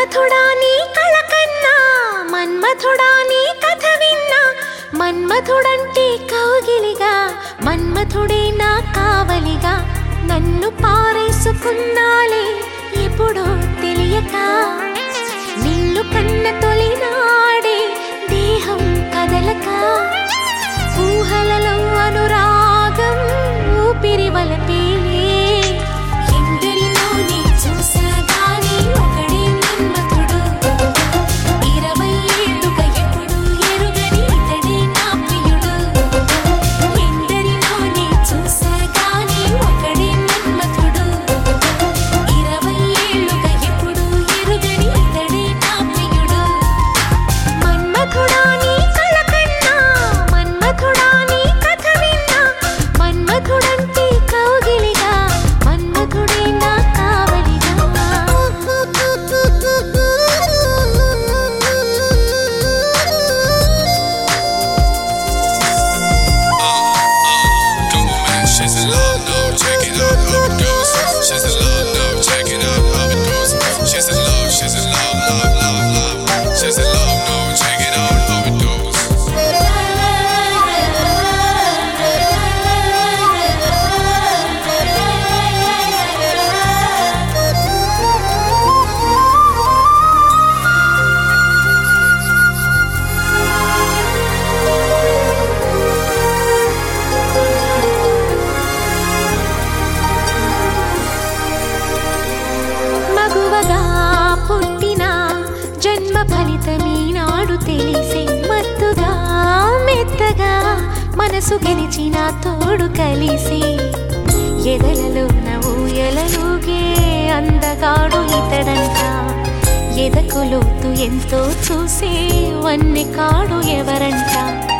మన్మథుడా నీ కళ కన్నా మన్మథుడా నీ కథ విన్నా మన్మథుడంటే కౌగిలిగా మన్మథుడే నా కావలిగా నన్ను పారేసుకున్నాలే ఎప్పుడో తెలియక నిన్ను కన్న తొలినాడే దేహం కదలక ఊహలలో అనురాగం ఊపిరి వలపేలే ఎందరినో నీ చూసాగాని ఒకడే మన్మథుడు ఇరవై ఏళ్ళుగా ఎప్పుడు ఎరుగని ఇతడే నా ప్రియుడు ఎందరినో నీ చూసాగాని ఒకడే మన్మథుడు ఇరవై ఏళ్ళుగా ఎప్పుడు ఎరుగని ఇతడే నా ప్రియుడు మన్మథుడా నీ కళ కన్నా మన్మథుడా నీ కథ విన్నా మన్మథుడంటే కౌగిలిగా మన్మథుడే నా Come on, man, she's in love, no, check it out, how it goes. She's in love, no, check it out, how it goes. She's in love, she's in love, love, love, love. She's in love, no, check it out, how it goes. మగువగా పుట్టిన జన్మ ఫలితమీనాడు తెలిసే మత్తుగా మెత్తగా మనసు గెలిచిన తోడు కలిసి ఎదలలో ఊయలలుగే అందగాడు ఇతడంట ఎదకు లోతు ఎంతో చూసే వన్నె కాడు ఎవరంట